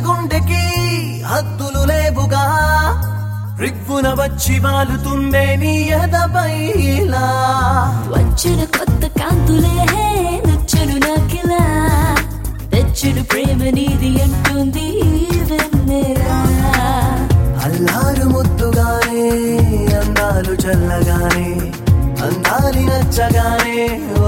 గుండెకి హద్దులు లేవుగా రివ్వున వచ్చి వాలుతుందే నీ ఎదపైలా వచ్చిన కొత్త కాంతులే నచ్చను నాకిలా తెచ్చుడు ప్రేమ నీది అంటుంది వెన్నెలా అల్లారు ముద్దుగానే అందాలు చల్లగానే అందాలి నచ్చగానే ఓ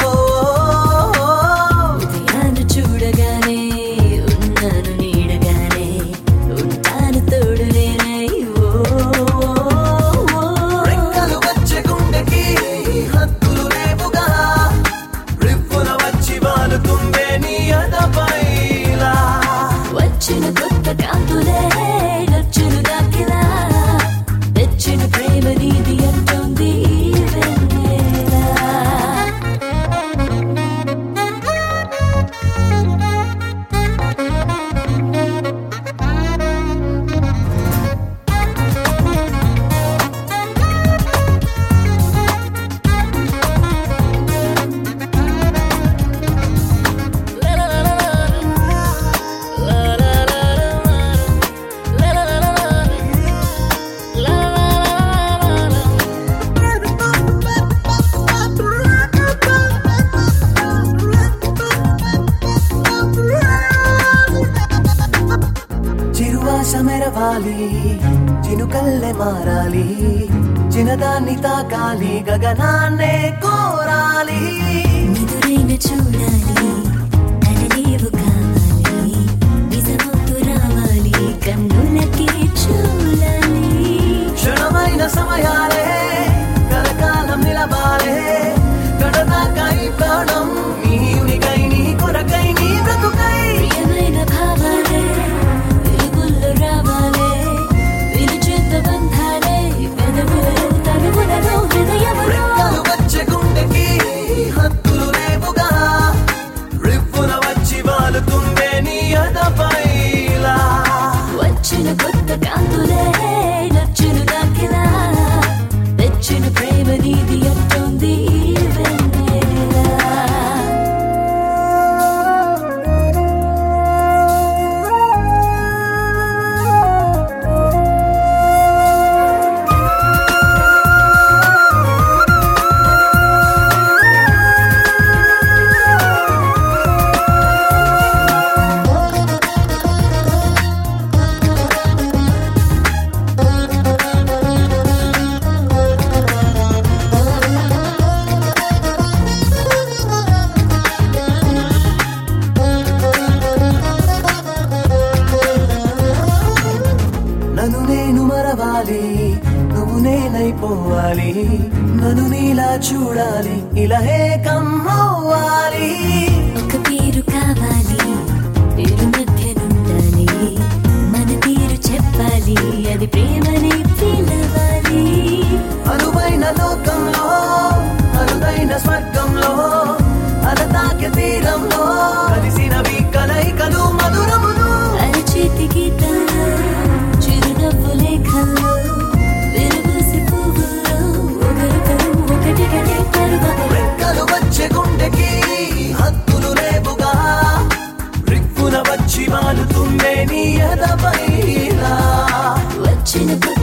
ఉదయాన్ని చూడగానే ఉన్నాను నీడగానే ఉంటాను తోడు నేనై ఓ, ఓ, ఓ. రెక్కలు వచ్చే గుండెకి హద్దులు లేవుగా రివ్వున వచ్చి వాలుతుందే నీ ఎదపైలా వచ్చిన కొత్త కాంతులే నచ్చును దాకిలా తెచ్చిన ప్రేమ నీది అంటుంది వెన్నెలా చిరువాస మెరవాలి చినుకల్లె మారాలి చిన్నదాన్ని తాకాలి గగనాన్నే కోరాలి నిదురైన చూడాలి కలలేవు కావాలి నిజమవుతూ రావాలి కన్నులకి చూడాలి క్షణమైన సమయాలే కలకాలం నిలబాలే కడదాకై ప్రాణం నీవునికై నీ కొరకై నీ బ్రతుకై ప్రియమైన భావాలే వెలుగుల్లో రావాలే విరుచేత బంధాలే పెదవులలో తనువులలో హృదయములో రెక్కలు వచ్చే గుండెకి హద్దులు లేవుగా రివ్వున వచ్చి వాలుతుందే నీ అదపైలా వచ్చిన కొత్త కాంతులే నచ్చును దాకిలా తెచ్చిన ప్రేమ నీది అంటుంది వెన్నెలా నన్ను నేను మరవాలి నువ్వు నేనైపోవాలి నన్ను నీలా చూడాలి ఇలా ఏకం అవ్వాలి ఒక పేరు కావాలి పేరు మధ్య నుండాలి మన తీరు చెప్పాలి అది ప్రేమని పిలవాలి అనువైన లోకంలో అరుదైన స్వర్గంలో అలతాక్య తీరంలో కలిసినవి కలయికలు మధురములు అరచేతి గీతల్లో చిరునవ్వు లేఖల్లో వెలుగుసి పువ్వుల్లో ఒకరికొరు ఒకటిగానే పరువము రెక్కలు వచ్చే గుండెకి హద్దులు లేవుగా రిక్కున వచ్చి వాలుతుందే నీ ఎదపైలా వచ్చిన కొత్త